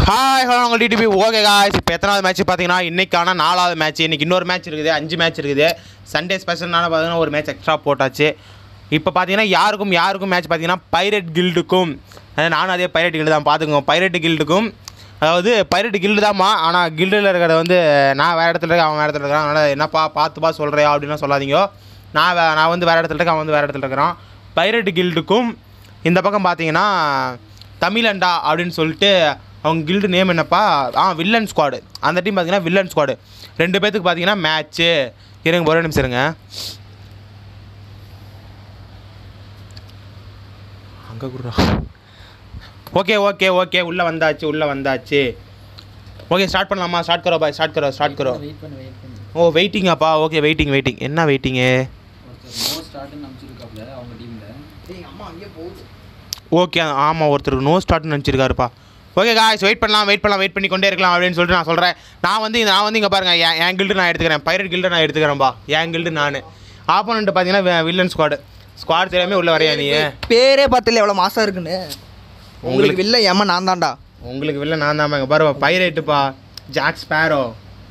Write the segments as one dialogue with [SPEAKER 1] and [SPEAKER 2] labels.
[SPEAKER 1] Hi hello உங்கள் TDP okay guys இப்போ எத்தனாவது மேட்ச் பார்த்தீங்கன்னா இன்னைக்கான நாலாவது மேட்ச் இன்னைக்கு இன்னொரு மேட்ச் இருக்குது அஞ்சு மேட்ச் இருக்குது சண்டே ஸ்பெஷல்னால பார்த்தீங்கன்னா ஒரு மேட்ச் எக்ஸ்ட்ரா போட்டாச்சு இப்போ பார்த்தீங்கன்னா யாருக்கும் யாருக்கும் மேட்ச் பார்த்தீங்கன்னா பைரட் கில்டுக்கும் அதாவது நானும் அதே பைரட் கில்டு தான் பார்த்துக்கோங்க பைரட் கில்டுக்கும் அதாவது பைரட் கில்டு தான்மா ஆனால் கில்டில் இருக்கிறத வந்து நான் வேறு இடத்துல இருக்கேன் அவன் வேறு இடத்துல இருக்கான் அதனால் என்னப்பா பார்த்துப்பா சொல்கிறியா அப்படின்லாம் சொல்லாதீங்க நான் வே நான் வந்து வேறு இடத்துல இருக்கேன் அவன் வந்து வேறு இடத்துல இருக்கிறான் பைரட் கில்டுக்கும் இந்த பக்கம் பார்த்தீங்கன்னா தமிழண்டா அப்படின்னு சொல்லிட்டு அவங்க கில்டு நேம் என்னப்பா ஆ வில்லன் ஸ்குவாடு அந்த டீம் பார்த்தீங்கன்னா வில்லன் ஸ்குவாடு ரெண்டு பேத்துக்கு பார்த்தீங்கன்னா மேட்ச்சு இருங்க ஒரு நிமிஷம் இருங்க அங்கே குடுறா ஓகே ஓகே ஓகே உள்ளே வந்தாச்சு உள்ளே வந்தாச்சு ஓகே ஸ்டார்ட் பண்ணலாமா ஸ்டார்ட் கரோ பாய் ஸ்டார்ட் கரோ ஸ்டார்ட் கரோ
[SPEAKER 2] வெயிட் பண்ணு வெயிட் பண்ணு
[SPEAKER 1] ஓ வெயிட்டிங்காப்பா ஓகே வெயிட்டிங் வெயிட்டிங் என்ன வெயிட்டிங்கு
[SPEAKER 2] ஒருத்தர் நோ ஸ்டார்ட்னு அனுப்பிச்சிருக்காப்ல அவங்க டீம்ல
[SPEAKER 3] அம்மா அங்கேயே போகுது
[SPEAKER 1] ஓகே ஆமாம் ஒருத்தருக்கு நோ ஸ்டார்ட்னு நினச்சிருக்காருப்பா ஓகே காய்ஸ் வெயிட் பண்ணலாம் வெயிட் பண்ணலாம் வெயிட் பண்ணி கொண்டே இருக்கலாம் அப்படின்னு சொல்லிட்டு நான் சொல்கிறேன் நான் வந்து நான் வந்து இங்கே பாருங்கள் என் என் கில்டு நான் எடுத்துக்கிறேன் பைரட் கில்டு நான் எடுத்துக்கிறேன்ப்பா என் கில்டு நான் ஆப்போனண்ட் பார்த்தீங்கன்னா வில்லன் ஸ்குவாடு ஸ்குவாட் தெரியாமல் உள்ள வரையா நீ
[SPEAKER 3] பேரே பார்த்துல எவ்வளோ மாசம் இருக்குன்னு உங்களுக்கு வில்ல ஏமா நான் தான்டா
[SPEAKER 1] உங்களுக்கு வில்ல நான் தான் இங்கே பாரு பைரேட்டுப்பா ஜாக் ஸ்பேரோ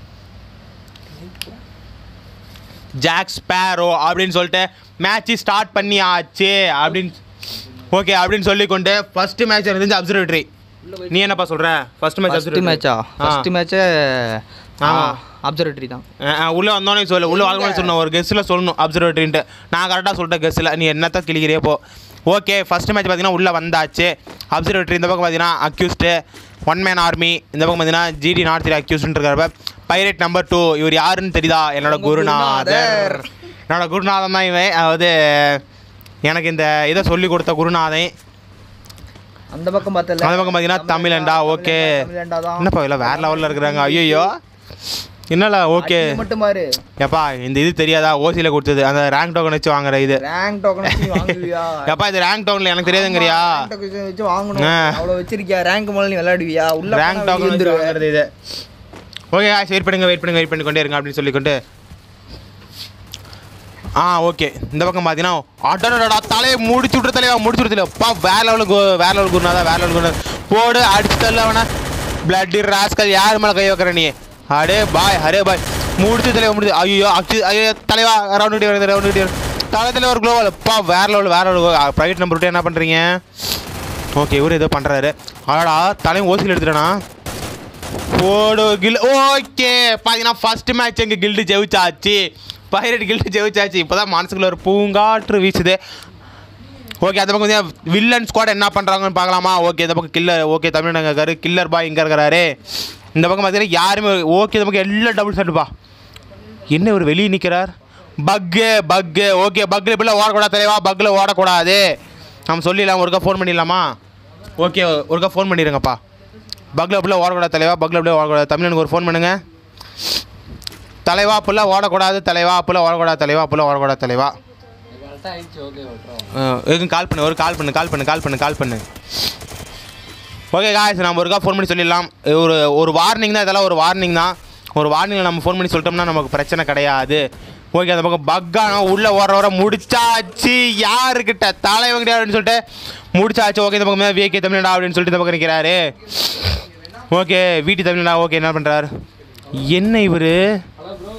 [SPEAKER 1] ஜாக் ஸ்பேரோ அப்படின்னு சொல்லிட்டு மேட்ச் ஸ்டார்ட் பண்ணியாச்சு அப்படின்னு ஓகே அப்படின்னு சொல்லிக்கொண்டு ஃபர்ஸ்ட் மேட்ச் இருந்துச்சு அப்சர்வேட்டரி நீ என்னப்பா சொல்ற ஃபர்ஸ்ட் மேட்ச்
[SPEAKER 3] ஃபஸ்ட்டு மேட்சா ஃபஸ்ட்டு மேட்ச்சே
[SPEAKER 1] ஆமா.
[SPEAKER 3] அப்சர்வேட்டரி தான்
[SPEAKER 1] உள்ளே வந்தோடனே சொல்லு உள்ளே வாங்க சொன்ன ஒரு கெஸ்ட்டில் சொல்லணும் அப்சர்வேட்டரின்ட்டு நான் கரெக்டாக சொல்லிட்டேன் கெஸ்ட்டில் நீ என்னத்த கிளிக்கிறியே போ ஓகே ஃபர்ஸ்ட் மேட்ச் பார்த்தீங்கன்னா உள்ளே வந்தாச்சு அப்சர்வேட்டரி இந்த பக்கம் பார்த்தீங்கன்னா அக்யூஸ்டு ஒன் மேன் ஆர்மி இந்த பக்கம் பார்த்தீங்கன்னா ஜிடி நார்த் இந்தியா அக்யூஸ்டுன்னு இருக்கிறப்ப பைரேட் நம்பர் டூ இவர் யாருன்னு தெரியுதா என்னோட
[SPEAKER 3] உங்க
[SPEAKER 1] குருநாதர்
[SPEAKER 3] குருநாதர்.
[SPEAKER 1] என்னோட குருநாதன் தான் இவன் அதாவது எனக்கு இந்த இதை சொல்லி கொடுத்த குருநாதன்
[SPEAKER 3] அந்த பக்கம் பார்த்தல
[SPEAKER 1] அந்த பக்கம் பார்த்தீங்கன்னா தமிழண்டா ஓகே
[SPEAKER 3] தமிழண்டா தான்
[SPEAKER 1] என்னப்பா இல்லை வேறு லெவலில் இருக்கிறாங்க ஐயோ என்னல ஓகே
[SPEAKER 3] அடி மட்டும் பாரு
[SPEAKER 1] எப்பா இந்த இது தெரியாதா ஓசியில் கொடுத்தது அந்த ரேங்க் டோக்கன் வச்சு வாங்குற இது
[SPEAKER 3] ரேங்க் டோக்கன் வச்சு வாங்குவியா
[SPEAKER 1] எப்பா இது ரேங்க் டோக்கனில் எனக்கு தெரியாதுங்கிறியா
[SPEAKER 3] ரேங்க் டோக்கன் வச்சு வாங்கணும்
[SPEAKER 1] ஆ.
[SPEAKER 3] அவ்வளோ வச்சிருக்கியா ரேங்க் முதல்ல நீ விளையாடுவியா உள்ள
[SPEAKER 1] ரேங்க்
[SPEAKER 3] போனா
[SPEAKER 1] டோக்கன் வச்சு
[SPEAKER 3] விழுந்துருவ.
[SPEAKER 1] வாங்குறது இது ஓகே வெயிட் பண்ணுங்க வெயிட் பண்ணுங்க வெயிட் பண்ணி கொண்டே இருங்க அப்படின்னு சொல்லிக்கொண்டு ஆ ஓகே இந்த பக்கம் பார்த்தீங்கன்னா அடடடா தலையை முடிச்சு விட்ற தலைவா முடிச்சு விட்ற தலைவா வேற லெவலுக்கு வேற லெவலுக்கு குருநாதா வேற லெவலுக்கு குருநாதா போடு அடிச்சு தள்ள அவனா பிளட்டி ராஸ்கல் யார் மேலே கை வைக்கிற நீ அடே பாய் அரே பாய் முடிச்சு தலைவா முடிச்சு ஐயோ அச்சு ஐயோ தலைவா ரவுண்டு வருது ரவுண்டு தலை தலைவர் குளோவல் பா வேற லெவல் வேற லெவல் ப்ரைவேட் நம்பர் விட்டு என்ன பண்ணுறீங்க ஓகே இவர் ஏதோ பண்ணுறாரு அடடா தலையும் ஓசியில் எடுத்துட்டேனா போடு கில் ஓகே பார்த்தீங்கன்னா ஃபர்ஸ்ட் மேட்ச் எங்கள் கில்டு ஜெயிச்சாச்சு பைரட் கில்டு ஜெயிச்சாச்சு இப்போ தான் மனசுக்குள்ள ஒரு பூங்காற்று வீசுது ஓகே அந்த பக்கம் வந்து வில்லன் ஸ்குவாட் என்ன பண்ணுறாங்கன்னு பார்க்கலாமா ஓகே இந்த பக்கம் கில்லர் ஓகே தமிழ் அங்கே இருக்காரு கில்லர் பாய் இங்கே இருக்கிறாரு இந்த பக்கம் பார்த்தீங்கன்னா யாருமே ஓகே இந்த பக்கம் எல்லாம் டபுள் செட்டுப்பா என்ன இவர் வெளியே நிற்கிறார் பக்கு பக்கு ஓகே பக்கில் இப்படிலாம் ஓடக்கூடாது தலைவா பக்கில் ஓடக்கூடாது நம்ம சொல்லிடலாம் ஒருக்கா ஃபோன் பண்ணிடலாமா ஓகே ஒருக்கா ஃபோன் பண்ணிடுங்கப்பா பக்கில் அப்படிலாம் ஓடக்கூடாது தலைவா பக்கில் அப்படியே ஓடக்கூடாது தமிழனுக்கு ஒரு ஃபோன் பண்ணுங்க தலைவா அப்படிலாம் ஓடக்கூடாது தலைவா அப்படிலாம் ஓடக்கூடாது தலைவா அப்படிலாம் ஓடக்கூடாது தலைவா
[SPEAKER 2] கரெக்டாக ஆயிடுச்சு ஓகே விட்றோம்
[SPEAKER 1] எதுக்கும் கால் பண்ணு ஒரு கால் பண்ணு கால் பண்ணு கால் பண்ணு கால் பண்ணு ஓகே காய்ஸ் நம்ம ஒருக்கா ஃபோன் பண்ணி சொல்லிடலாம் ஒரு ஒரு வார்னிங் தான் இதெல்லாம் ஒரு வார்னிங் தான் ஒரு வார்னிங்கில் நம்ம ஃபோன் பண்ணி சொல்லிட்டோம்னா நமக்கு பிரச்சனை கிடையாது ஓகே அந்த பக்கம் பக்கான உள்ளே ஓடுற வர முடிச்சாச்சு யாருக்கிட்ட தலைவங்கிட்ட அப்படின்னு சொல்லிட்டு முடிச்சாச்சு ஓகே இந்த பக்கம் விஏகே தமிழ்நாடு அப்படின்னு சொல்லிட்டு இந்த பக்கம் நிற்கிறாரு ஓகே வீட்டு தமிழ்நாடா ஓகே என்ன பண்ணுறாரு என்ன இவர்
[SPEAKER 2] ஹலோ ப்ரோ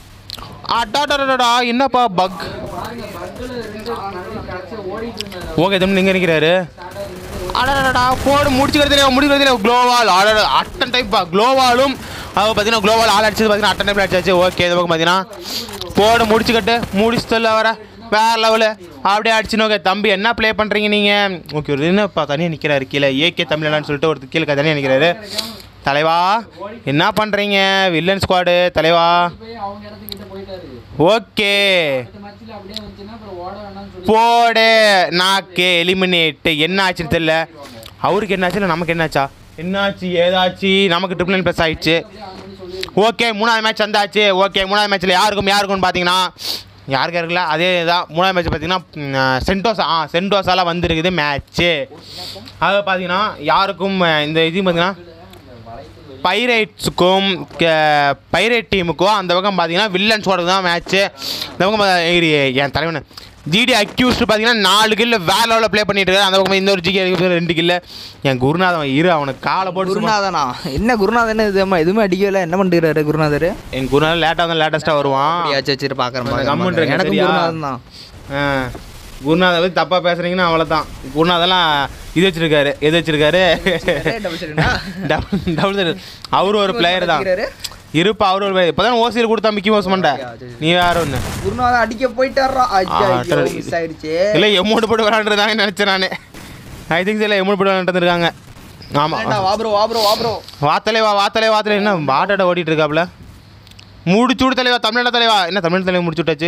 [SPEAKER 1] அடாடா என்னப்பா பக்
[SPEAKER 2] பாருங்க பக்கில் ரெண்டு கடைசி ஓடிட்டு இருந்தாரு
[SPEAKER 1] ஓகே தமிழ் எங்கே நிற்கிறாரு அடடடா போடு முடிச்சுக்கிறதுல முடிக்கிறதுல க்ளோவால் ஆட அட்டன் டைப்பா க்ளோவாலும் அது பார்த்தீங்கன்னா க்ளோவால் ஆள் அடிச்சது பார்த்தீங்கன்னா அட்டன் டைப்பில் அடிச்சாச்சு ஓகே இந்த பக்கம் பார்த்தீங்கன்னா போடு முடிச்சுக்கட்டு முடிச்சு சொல்ல வர வேற லெவலு அப்படியே அடிச்சுன்னு ஓகே தம்பி என்ன ப்ளே பண்ணுறீங்க நீங்கள் ஓகே ஒரு என்னப்பா தனியாக நிற்கிறாரு கீழே ஏகே தமிழ்நாடுன்னு சொல்லிட்டு ஒரு கீழே தனியாக நிற்கிறாரு தலைவா என்ன பண்ணுறீங்க வில்லன் ஸ்குவாடு தலைவா
[SPEAKER 2] போய் அவங்க இடத்துக்கிட்ட போயிட்டாரு
[SPEAKER 1] ஓகே
[SPEAKER 2] அடுத்த மேட்ச்சில் அப்படியே வந்துச்சுன்னா அப்புறம் ஓட வேணாம்னு சொல்லி
[SPEAKER 1] போடு நாக்கு எலிமினேட் என்ன ஆச்சுன்னு தெரியல அவருக்கு என்னாச்சு இல்லை நமக்கு என்னாச்சா என்னாச்சு ஏதாச்சு நமக்கு ட்ரிபிள் நைன் ப்ளஸ் ஆயிடுச்சு
[SPEAKER 2] அப்படியே அவங்க வந்து சொல்லி
[SPEAKER 1] ஓகே மூணாவது மேட்ச் வந்தாச்சு ஓகே மூணாவது மேட்ச்சில் யாருக்கும் யாருக்கும்னு பார்த்தீங்கன்னா யாருக்கு இருக்குல்ல அதே தான் மூணாவது மேட்ச் பார்த்தீங்கன்னா சென்டோசா ஆ சென்டோஸால வந்திருக்குது மேட்ச்சு அது பார்த்தீங்கன்னா யாருக்கும் அஹ், இந்த இது பார்த்தீங்கன்னா பைரைட்ஸுக்கும் பைரைட் டீமுக்கும் அந்த பக்கம் பார்த்தீங்கன்னா வில்லன் ஸ்குவாடுக்கு தான் மேட்ச்சு இந்த பக்கம் பா- இரு, என் தலைவன் ஜிடி அக்யூஸ்ட் பார்த்தீங்கன்னா நாலு கில்ல வேற லெவலில் ப்ளே பண்ணிட்டு இருக்காரு அந்த பக்கம் இந்த ஒரு ஜிடி ரெண்டு கில்ல என் குருநாதன் இரு அவனுக்கு காலை போட்டு சும்மா-
[SPEAKER 3] குருநாதனா என்ன குருநாதன் இது எதுவுமே அடிக்கல என்ன பண்ணுறாரு குருநாதர்
[SPEAKER 1] என் குருநாதன் லேட்டாக தான் லேட்டஸ்ட்டாக வருவான்
[SPEAKER 3] அப்படியாச்சும் சரி பார்க்குறேன்
[SPEAKER 1] கொஞ்சம் கம்முன்னு இருங்க,
[SPEAKER 3] எனக்கும்
[SPEAKER 1] சரியா?
[SPEAKER 3] குருநாதன் தான்
[SPEAKER 1] ஆ, குருநாதன் பற்றி தப்பாக பேசுறீங்கன்னா அவ்வளோதான் குருநாதெல்லாம் இது வச்சிருக்காரு எது வச்சிருக்காரு
[SPEAKER 3] டபுள் சரிங்களா
[SPEAKER 1] டபுள் டபுள் அவரு ஒரு பிளேயர் தான்
[SPEAKER 3] அடிக்கிறாரு.
[SPEAKER 1] இருப்பா அவரு ஒரு இப்போ தான் ஓசியில் கொடுத்தா மிக்கி மோஸ் மண்டை நீ வேற ஒன்று
[SPEAKER 3] குருநாதன் அடிக்க போயிட்டாரா ஐயா
[SPEAKER 1] ஆ,
[SPEAKER 3] மிஸ் ஆயிடுச்சு
[SPEAKER 1] இல்லை எமௌண்ட் போட்டு விளாண்டுருந்தாங்கன்னு நினச்சேன் நான் ஐ திங்க் இல்லை எமௌண்ட் போட்டு விளாண்டுருக்காங்க ஆமாம்
[SPEAKER 3] ஏன்டா, வா ப்ரோ வா ப்ரோ வா ப்ரோ
[SPEAKER 1] வாத்தலை வா வாத்தலை வாத்தலை என்ன பாட்டாட ஓடிட்டு இருக்காப்ல முடிச்சுடு தலைவா தமிழ்நாடு தலைவா என்ன தமிழ் தலைவா முடிச்சு விட்டாச்சு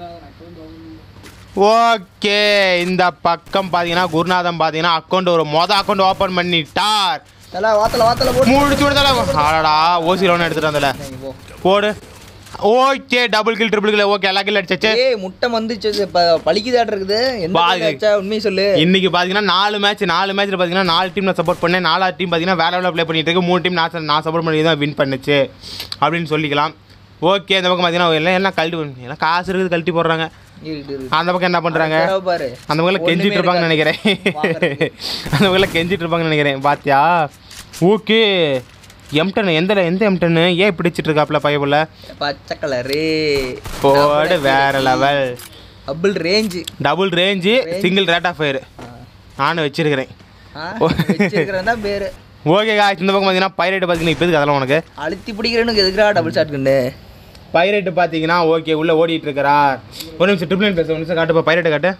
[SPEAKER 1] ஓகே இந்த பக்கம் பார்த்தீங்கன்னா குருநாதன் பார்த்தீங்கன்னா அக்கௌண்ட் ஒரு மொதல் அக்கௌண்ட் ஓப்பன் பண்ணிட்டார்
[SPEAKER 3] தல வாத்தல வாத்தல போட்டு
[SPEAKER 1] முடிச்சு விடுதல ஆடாடா ஓசி லோன் எடுத்துட்டு வந்தல
[SPEAKER 3] நீங்க போ.
[SPEAKER 1] போடு okay double kill triple kill okay எல்லா கில் அடிச்சாச்சு
[SPEAKER 3] ஏய் முட்டை வந்துச்சு இப்ப பழிக்குதாட்டு இருக்குது எந்த
[SPEAKER 1] பா,
[SPEAKER 3] பக்கம் அடிச்சா உண்மையை சொல்லு
[SPEAKER 1] இன்னைக்கு பார்த்தீங்கன்னா நாலு மேட்ச் நாலு மேட்ச்சில் பார்த்தீங்கன்னா நாலு டீம் நான் சப்போர்ட் பண்ணேன் நாலாவது டீம் பார்த்தீங்கன்னா வேற லெவலில் ப்ளே பண்ணிட்டு இருக்கு மூணு டீம் நான் நான் சப்போர்ட் பண்ணி தான் வின் பண்ணுச்சு அப்படின்னு சொல்லிக்கலாம் ஓகே இந்த பக்கம் பார்த்தீங்கன்னா எல்லாம் எல்லாம் கழட்டி எல்லாம் காசு இருக்குது கழட்டி போடுறாங்க
[SPEAKER 3] இருக்கு, இருக்கு.
[SPEAKER 1] அந்த பக்கம் என்ன பண்ணுறாங்க
[SPEAKER 3] தடவை பாரு
[SPEAKER 1] அந்த பக்கம் கெஞ்சிட்டு
[SPEAKER 3] ஒண்ணுமே
[SPEAKER 1] இருப்பாங்கன்னு
[SPEAKER 3] இருக்காது.
[SPEAKER 1] நினைக்கிறேன்
[SPEAKER 3] பார்க்கறதுக்கு.
[SPEAKER 1] அந்த பக்கம் கெஞ்சிட்டு இருப்பாங்கன்னு நினைக்கிறேன் பாத்தியா ஓகே எம்டன் எந்த எந்த எம்டன்னு ஏன் பிடிச்சிட்டு இருக்காப்ல பையபுள்ள
[SPEAKER 3] பச்சை கலரு
[SPEAKER 1] போடு வேற level
[SPEAKER 3] double range
[SPEAKER 1] double range single rate of fire நானும் வச்சிருக்கிறேன்
[SPEAKER 3] வச்சிருக்கிறதா பேரு
[SPEAKER 1] ஓகே காய்ச்சி இந்த பக்கம் பார்த்தீங்கன்னா பைரேட் பார்த்தீங்கன்னா இப்போ எதுக்கு அதெல்லாம் உனக்கு
[SPEAKER 3] அழுத்தி பிடிக்கிறேன்னு எதுக்குடா டபுள் ஷாட் கண்டு
[SPEAKER 1] பைரேட் பார்த்தீங்கன்னா ஓகே உள்ளே ஓடிட்டு இருக்கிறார் ஒரு நிமிஷம் ட்ரிபிள் நைன் பேச ஒரு நிமிஷம் காட்டுப்பா பைரேட்டை காட்டு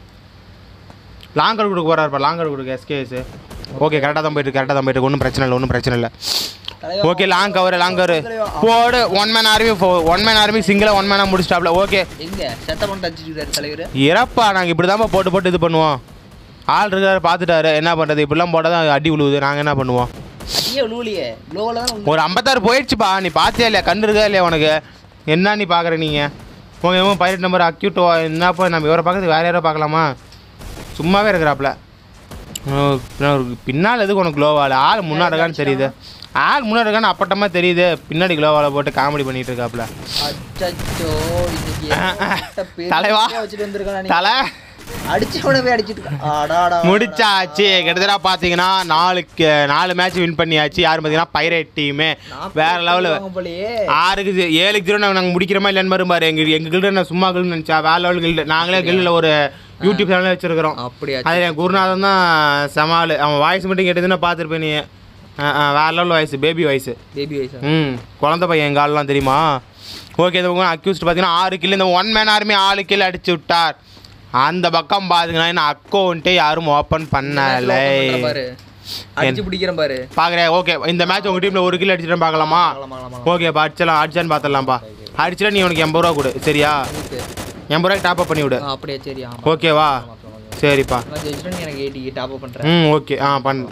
[SPEAKER 1] லாங் கார்டு கொடுக்க போறாருப்பா லாங் கார்டு கொடுக்க எஸ்கேஎஸ் ஓகே கரெக்டாக தான் போயிட்டு கரெக்டாக தான் போயிட்டு ஒன்றும் பிரச்சனை இல்லை ஒன்றும் பிரச்சனை இல்லை okay long cover long cover போடு one man army one man army சிங்கிளாக ஒன் மேனாக முடிச்சிட்டாப்ல ஓகே
[SPEAKER 3] எங்க செத்த பண்ணி தச்சுட்டு தலைவர்
[SPEAKER 1] இறப்பா நாங்கள் இப்படி தான்ப்பா போட்டு போட்டு இது பண்ணுவோம் ஆள் இருக்காரு பார்த்துட்டாரு என்ன பண்ணுறது இப்படிலாம் போட்டால் தான் அடி விழுவுது நாங்கள் என்ன பண்ணுவோம்
[SPEAKER 3] ஐயோ லூலியே க்ளோவில் தான் உள்ள-
[SPEAKER 1] ஒரு ஐம்பத்தாறு போயிடுச்சுப்பா நீ பார்த்தியா இல்லையா கண்டு இருக்கா இல்லையா உனக்கு என்ன நீ பார்க்குற நீங்கள் உங்கள் எவன் பைரட் நம்பர் அக்யூட் என்னப்பா நம்ம இவரை பார்க்கறது வேறு யாரோ பார்க்கலாமா சும்மாவே இருக்கிறாப்புல உம், பின்ன- பின்னால் எதுக்கு உனக்கு க்ளோவால் ஆள் முன்னாடி இருக்கான்னு தெரியுது ஆள் முன்னாடி இருக்கான்னு அப்பட்டமாக தெரியுது பின்னாடி க்ளோவால் போட்டு காமெடி பண்ணிட்டு இருக்காப்புல
[SPEAKER 3] அச்சச்சோ இன்னைக்கு என்ன பெரிய
[SPEAKER 1] தலைவா.
[SPEAKER 3] வச்சுட்டு வந்திருக்கான்
[SPEAKER 1] தலை
[SPEAKER 3] அடிச்சவன போய் அடிச்சிட்டு இருக்கான். அடாடா
[SPEAKER 1] முடிச்சாச்சு கிட்டத்தட்ட பார்த்தீங்கன்னா நாலுக்கு நாலு மேட்ச் வின் பண்ணியாச்சு யார் பார்த்தீங்கன்னா பைரேட் டீமு வேற லெவலில்
[SPEAKER 3] போலயே
[SPEAKER 1] ஆறுக்கு ஜீ- ஏழுக்கு ஜீரோ நாங்கள் முடிக்கிறோமா இல்லைன்னு பாரு பாரு எங்கள் எங்கள் கில்டு நான் சும்மா கில்டு நினச்சா வேற லெவல் கில்டு நாங்களே கில்டில் ஒரு யூடியூப் சேனல் வச்சிருக்கிறோம்
[SPEAKER 3] அப்படியா
[SPEAKER 1] அது என் குருநாதன் தான் சமாள் அவன் வாய்ஸ் மட்டும் கேட்டதுன்னா பார்த்துருப்பேன் நீ ஆ, ஆ, வேற level voice baby voice
[SPEAKER 3] baby வயசா
[SPEAKER 1] ம் குழந்த பையன் எங்கள் ஆள்லாம் தெரியுமா ஓகே இந்த பக்கம் அக்யூஸ்ட் பார்த்தீங்கன்னா ஆறு கில் இந்த ஒன் மேன் ஆர்மி ஆறு கில் அடிச்சு விட்டார் அந்த பக்கம் பார்த்தீங்கன்னா என்ன அக்கௌண்ட்டே யாரும் ஓப்பன் பண்ணலை
[SPEAKER 3] பாரு அடிச்சு பிடிக்கிறேன் பாரு
[SPEAKER 1] பார்க்குறேன் ஓகே இந்த மேட்ச் உங்கள் டீமில் ஒரு கில் அடிச்சிட்டேன் பார்க்கலாமா
[SPEAKER 3] பார்க்கலாம், பார்க்கலாம்.
[SPEAKER 1] ஓகேப்பா அடிச்சலாம் அடிச்சான்னு பார்த்துடலாம்ப்பா அடிச்சுட்டா நீ உனக்கு எண்பது ரூபா கொடு சரியா
[SPEAKER 3] ஓகே.
[SPEAKER 1] எண்பது ரூபாய்க்கு டாப் அப் பண்ணி விடு
[SPEAKER 3] ஆ, அப்படியா சரி ஆமா
[SPEAKER 1] ஓகேவா சரிப்பா
[SPEAKER 3] நான் ஜெயிச்சிட்டு நீ எனக்கு எயிட்டி டாப் அப் பண்றேன்
[SPEAKER 1] ம் ஓகே ஆ பண்ணு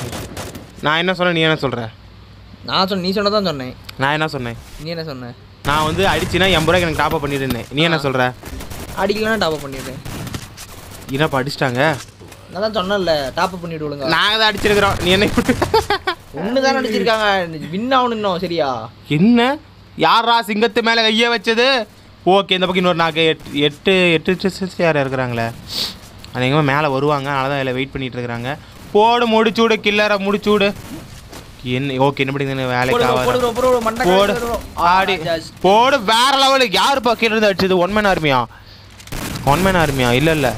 [SPEAKER 1] நான் என்ன சொன்னேன் நீ என்ன சொல்கிற
[SPEAKER 3] நான் சொன்ன நீ சொன்னதான் சொன்னேன்
[SPEAKER 1] நான் என்ன சொன்னேன்
[SPEAKER 3] நீ என்ன சொன்ன
[SPEAKER 1] நான் வந்து அடிச்சுனா எண்பது ரூபாய்க்கு எனக்கு டாப் அப் பண்ணிடுனேன் நீ என்ன சொல்கிற
[SPEAKER 3] அடிக்கலன்னா டாப் அப் பண்ணிடுறேன்
[SPEAKER 1] என்னப்பா அடிச்சிட்டாங்க
[SPEAKER 3] நான் தான் சொன்னேன்ல டாப் அப் பண்ணிட்டு விடுங்க
[SPEAKER 1] நாங்கள் தான் அடிச்சிருக்கிறோம் நீ என்ன
[SPEAKER 3] ஒன்று தான் அடிச்சிருக்காங்க வின் ஆகணும் இன்னும் சரியா
[SPEAKER 1] என்ன யாரா சிங்கத்து மேலே கையை வச்சது ஓகே இந்த பக்கம் இன்னொரு நாக்கு எட்டு எட்டு எட்டு சிஸ்டர்ஸ் யார் இருக்கிறாங்களே அது எங்கே மேலே வருவாங்க அதனால தான் இதில் வெயிட் பண்ணிட்டு இருக்கிறாங்க போடு முடிச்சூடு கில்லரை முடிச்சூடு என்ன ஓகே என்ன படிங்க வேலைக்கு
[SPEAKER 3] போடு bro,
[SPEAKER 1] ஆகாது
[SPEAKER 3] போடு bro, போடு bro, மண்டை
[SPEAKER 1] போடு
[SPEAKER 3] கலக்குது bro.
[SPEAKER 1] ஆடி
[SPEAKER 3] ஆ, just.
[SPEAKER 1] போடு வேற லெவலுக்கு யார் பக்கம் இருந்து அடிச்சது ஒன் மேன் ஆர்மியா ஒன் மேன் ஆர்மியா இல்லை இல்லை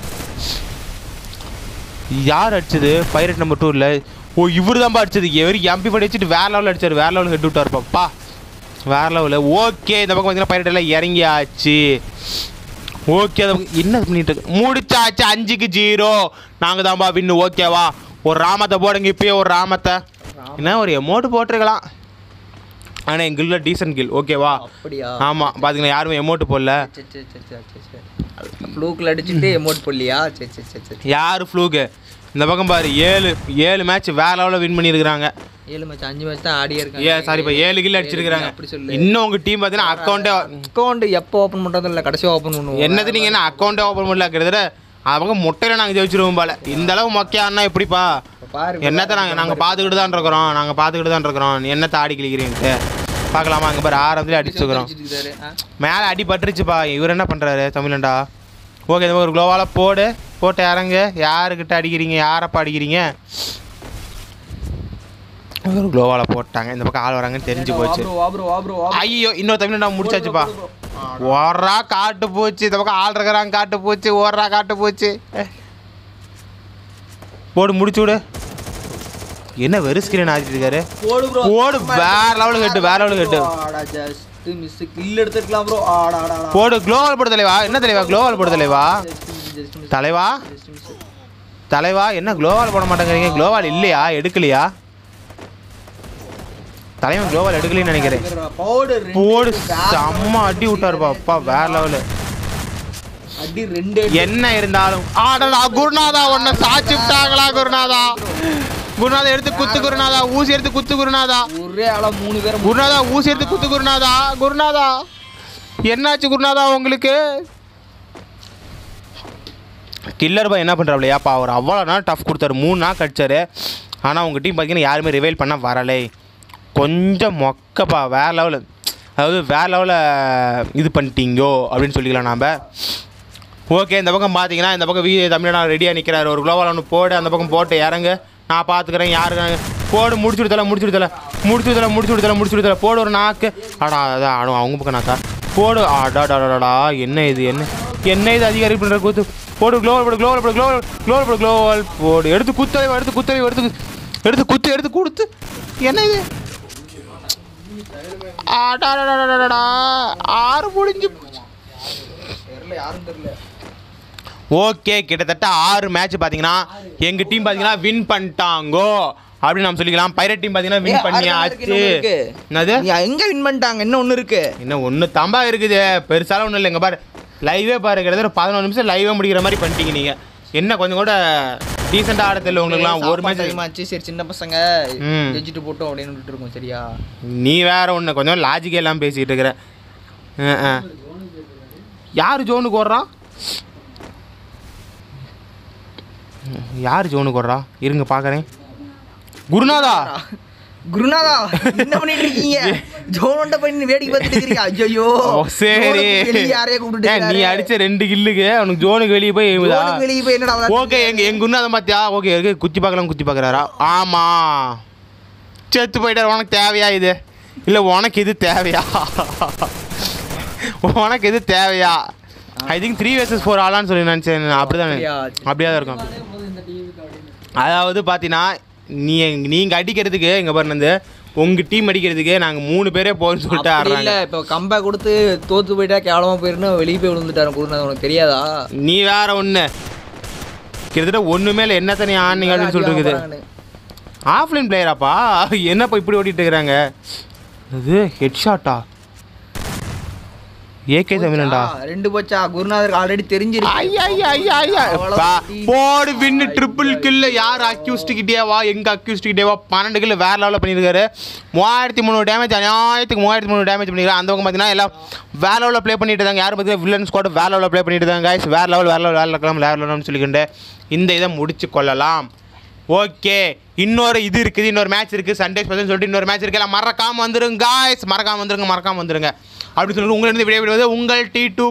[SPEAKER 1] யார் அடிச்சது பைரட் நம்பர் டூவில் ஓ இவர் தான்ப்பா அடிச்சது எவர் எம்பி படி வச்சுட்டு வேற லெவலில் அடிச்சார் வேற லெவலில் ஹெட் விட்டாருப்பா வேற லெவலில் ஓகே இந்த பக்கம் பார்த்தீங்கன்னா பைரட் எல்லாம் இறங்கியாச்சு ஓகே அந்த பக்கம் என்ன பண்ணிட்டு இருக்கு முடிச்சாச்சு அஞ்சுக்கு ஜீரோ நாங்கள் தான்ப்பா வின்னு ஓகேவா ஒரு ராமத்தை போடுங்க இப்பயே ஒரு ராமத்தை என்ன ஒரு எமௌண்ட் போட்டிருக்கலாம் ஆனால் என் கில்ல டீசன்ட் கில் ஓகேவா
[SPEAKER 3] அப்படியா
[SPEAKER 1] ஆமாம் பார்த்தீங்கன்னா யாருமே எமௌண்ட் போடல
[SPEAKER 3] சரி சரி சரி சரி சரி சரி ஃப்ளூக்கில் அடிச்சுட்டு எமோட் போடலையா சரி சரி சரி சரி
[SPEAKER 1] யார் ஃப்ளூக்கு இந்த பக்கம் பாரு ஏழு ஏழு மேட்ச் வேற லெவலில் வின் பண்ணியிருக்கிறாங்க
[SPEAKER 3] ஏழு மேட்ச் அஞ்சு மேட்ச் தான் ஆடியே இருக்காங்க
[SPEAKER 1] ஏ சாரிப்பா ஏழு கில் அடிச்சிருக்கிறாங்க
[SPEAKER 3] அப்படி சொல்லு
[SPEAKER 1] இன்னும் உங்கள் டீம் பார்த்தீங்கன்னா அக்கௌண்ட்டே
[SPEAKER 3] அக்கௌண்ட் எப்போ ஓப்பன் பண்ணுறது இல்லை கடைசியாக ஓப்பன் பண்ணுவோம்
[SPEAKER 1] என்னது நீங்கள் என்ன அக்கௌண்ட்டே ஓப்பன் பண்ணல கிட்டத்தட்ட அவங்க முட்டையில் நாங்கள் ஜெயிச்சிருவோம் போல இந்த அளவு மொக்கையானா எப்படிப்பா
[SPEAKER 3] இப்ப பாரு
[SPEAKER 1] என்னத்தை நாங்கள் நாங்கள் பார்த்துக்கிட்டு தான் இருக்கிறோம் நாங்கள் பார்த்துக்கிட்டு தான் இருக்கிறோம் நீ என்னத்தை ஆடி கிளிக்கிறீங்க பார்க்கலாமா அங்கே பாரு ஆரம்பத்தில் அடிச்சுக்கிறோம்
[SPEAKER 3] அடிச்சிட்டு இருக்காரு. ஆ?
[SPEAKER 1] மேலே அடி பட்டுருச்சுப்பா இவர் என்ன பண்ணுறாரு தமிழண்டா ஓகே இந்த பக்கம் ஒரு க்ளோவால் போடு போட்டு இறங்கு யாருக்கிட்ட அடிக்கிறீங்க யாரப்பா அடிக்கிறீங்க ஒரு க்ளோவால் போட்டாங்க இந்த பக்கம் ஆள் வராங்கன்னு தெரிஞ்சு போச்சு
[SPEAKER 2] வா ப்ரோ வா ப்ரோ வா
[SPEAKER 1] ஐயோ இன்னொரு தமிழ் நான் முடிச்சாச்சுப்பா ஓடுறா காட்டு போச்சு இந்த பக்கம் ஆள் இருக்கிறாங்க காட்டு போச்சு ஓடுறா காட்டு போச்சு போடு முடிச்சு விடு என்ன வெறு ஸ்கிரீன் ஆடிட்டு இருக்காரு
[SPEAKER 2] போடு ப்ரோ
[SPEAKER 1] போடு வேற லெவலுக்கு ஹெட்டு வேற லெவலுக்கு ஹெட்டு
[SPEAKER 2] ஆடா ஜஸ்ட் மிஸ் கில் எடுத்துக்கலாம் ப்ரோ ஆடா ஆடா ஆடா
[SPEAKER 1] போடு க்ளோவால் போடு தலைவா என்ன தலைவா க்ளோவால் போடு தலைவா
[SPEAKER 2] ஜஸ்ட் மிஸ்
[SPEAKER 1] தலைவா
[SPEAKER 2] ஜஸ்ட் மிஸ்
[SPEAKER 1] தலைவா என்ன க்ளோவால் போட மாட்டேங்கிறீங்க க்ளோவால் இல்லையா எடுக்கலையா தலைவன் க்ளோவால் எடுக்கலைன்னு நினைக்கிறேன்
[SPEAKER 2] போடு
[SPEAKER 1] போடு செம்ம அடி விட்டாருப்பா அப்பா வேற லெவலு
[SPEAKER 2] அடி ரெண்டு
[SPEAKER 1] என்ன இருந்தாலும் ஆடடா குருநாதா உன்னை சாச்சி விட்டாங்களா குருநாதா குருநாதா எடுத்து குத்து குருநாதா ஊசி எடுத்து குத்து குருநாதா
[SPEAKER 2] ஒரே ஆளா மூணு பேரும்
[SPEAKER 1] குருநாதா ஊசி எடுத்து குத்து குருநாதா குருநாதா என்னாச்சு குருநாதா உங்களுக்கு கில்லர் பாய் என்ன பண்ணுறாப்லையாப்பா அவர் அவ்வளோ நாள் டஃப் கொடுத்தாரு மூணு நாள் கடிச்சாரு ஆனால் உங்கள் டீம் பார்த்தீங்கன்னா யாருமே ரிவைல் பண்ண வரலை கொஞ்சம் மொக்கப்பா வேற லெவலு அதாவது வேற லெவலில் இது பண்ணிட்டீங்கோ அப்படின்னு சொல்லிக்கலாம் நாம் ஓகே இந்த பக்கம் பார்த்தீங்கன்னா இந்த பக்கம் வி தமிழனா ரெடியாக நிற்கிறாரு ஒரு குளோவால் ஒன்று போடு அந்த பக்கம் போட்டு இறங்கு நான் பார்த்துக்கிறேன் யாருக்கு போடு முடிச்சு விடுதல முடிச்சு விடுதல முடிச்சு விடுதல முடிச்சு விடுதல முடிச்சு விடுதல போடு ஒரு நாக்கு அடா அதான் ஆடும் அவங்க பக்கம் நாக்கா போடு அடாடாடாடா என்ன இது என்ன என்ன இது அதிகாரி பண்ணுற கூத்து போடு க்ளோவல் போடு க்ளோவல் போடு க்ளோவல் க்ளோவல் போடு க்ளோவல் போடு எடுத்து குத்தலை எடுத்து குத்தலை எடுத்து எடுத்து குத்து எடுத்து கொடுத்து என்ன இது அடாடாடாடாடா ஆறு முடிஞ்சு போச்சு
[SPEAKER 3] தெரியல யாரும் தெரியல
[SPEAKER 1] ஓகே கிட்டத்தட்ட ஆறு மேட்ச் பார்த்தீங்கன்னா எங்கள் டீம் பார்த்தீங்கன்னா வின் பண்ணிட்டாங்கோ அப்படின்னு நம்ம சொல்லிக்கலாம் பைரட் டீம் பார்த்தீங்கன்னா
[SPEAKER 3] ஏய்,
[SPEAKER 1] வின்
[SPEAKER 3] ஆறு
[SPEAKER 1] பண்ணியாச்சு
[SPEAKER 3] இருக்கு, இன்னும் இருக்கு.
[SPEAKER 1] என்னது
[SPEAKER 3] நீ எங்க வின் பண்ணிட்டாங்க என்ன ஒண்ணு இருக்கு
[SPEAKER 1] இன்னும் ஒன்று தம்பா இருக்குது பெருசாலாம் ஒன்றும் இல்லை இங்கே பாரு லைவே பாரு கிட்டத்தட்ட பதினொன்று நிமிஷம் லைவே முடிக்கிற மாதிரி பண்ணிட்டீங்க நீங்கள் என்ன கொஞ்சம் கூட டீசெண்டாக ஆட தெரியல உங்களுக்குலாம் ஒரு மேட்ச்
[SPEAKER 3] டைமாச்சு சரி சின்ன பசங்க
[SPEAKER 1] ம்.
[SPEAKER 3] ஜெயிச்சுட்டு போட்டோம் அப்படின்னு விட்டுட்டு இருக்கோம் சரியா
[SPEAKER 1] நீ வேற ஒன்று கொஞ்சம் லாஜிக்கே எல்லாம் பேசிக்கிட்டு இருக்கிற ஆ, ஆ. யார் ஜோனுக்கு ஓடுறா யார் ஜோனுக்கு ஓடுறா இருங்க பார்க்குறேன் குருநாதா
[SPEAKER 3] குருநாதா என்ன பண்ணிட்டு இருக்கீங்க ஜோனோண்ட பண்ணி வேடிக்கை பார்த்துட்டு இருக்கீங்க ஐயோ
[SPEAKER 1] ஓ, சரி
[SPEAKER 3] யாரையே கூப்பிட்டு
[SPEAKER 1] ஏன், நீ அடிச்ச ரெண்டு கில்லுக்கு அவனுக்கு ஜோனுக்கு வெளியே போய் எய்வுதா
[SPEAKER 3] வெளியே போய் என்னடா விளையாட்டு
[SPEAKER 1] ஓகே எங்க எங்க குருநாதன் பார்த்தியா ஓகே இருக்கு குத்தி பார்க்கலாம் குத்தி பார்க்குறாரா ஆமா செத்து போயிட்டார் உனக்கு தேவையா இது இல்லை உனக்கு இது தேவையா உனக்கு இது தேவையா I think three versus four ஆளான்னு சொல்லி நினச்சேன் அப்படிதான்
[SPEAKER 3] அப்படியா?
[SPEAKER 1] அப்படியே தான் இருக்கும் அதாவது பார்த்தீங்கன்னா நீ நீங்கள் அடிக்கிறதுக்கு இங்கே பாருங்க உங்கள் டீம் அடிக்கிறதுக்கு நாங்கள் மூணு பேரே போகணும்னு சொல்லிட்டு
[SPEAKER 3] அப்படி
[SPEAKER 1] ஆடுறாங்க
[SPEAKER 3] இல்ல இப்போ கம்பேக் கொடுத்து தோத்து போயிட்டா கேவலமா போயிருன்னு வெளியே போய் விழுந்துட்டாரு குருநாதன் உனக்கு தெரியாதா
[SPEAKER 1] நீ வேற ஒன்று கிட்டத்தட்ட ஒன்றுமே இல்லை என்ன தனி ஆனீங்க அப்படின்னு சொல்லிட்டு இருக்குது ஆஃப்லைன் பிளேயராப்பா என்னப்பா இப்படி ஓடிட்டு இருக்கிறாங்க அது ஹெட் ஷாட்டா ஏகே தமிழன்டா
[SPEAKER 3] ரெண்டு போச்சா குருநாதருக்கு ஆல்ரெடி தெரிஞ்சிருக்கு
[SPEAKER 1] ஐயா ஐயா ஐயா ஐயா பா, போடு வின்னு ட்ரிபிள் கில்ல யார் அக்யூஸ்ட் கிட்டேவா எங்க அக்யூஸ்ட் கிட்டேவா பன்னெண்டு கில்ல வேற லெவலில் பண்ணியிருக்காரு மூவாயிரத்தி முந்நூறு டேமேஜ் அநியாயத்துக்கு மூவாயிரத்தி முந்நூறு டேமேஜ் பண்ணிருக்காரு அந்த பக்கம் பார்த்தீங்கன்னா எல்லாம் வேற லெவலில் ப்ளே பண்ணிட்டு இருக்காங்க யாரும் பார்த்தீங்கன்னா வில்லன் ஸ்குவாட் வேற லெவலில் ப்ளே பண்ணிட்டு இருக்காங்க guys. வேற லெவல் வேற லெவல் வேற இருக்கலாம் வேற லெவல்னு சொல்லிக்கிட்டு இந்த இதை முடிச்சு கொள்ளலாம் ஓகே இன்னொரு இது இருக்குது இன்னொரு மேட்ச் இருக்குது சண்டே ஸ்பெஷல் சொல்லிட்டு இன்னொரு மேட்ச் இருக்கு எல்லாம் மறக்காம வந்துருங்க guys. மறக்காம வந்துருங்க மறக்காம வந்துருங்க அப்படி சொல்லிட்டு உங்களிருந்து விடைபெறுவது உங்கள் டி டூ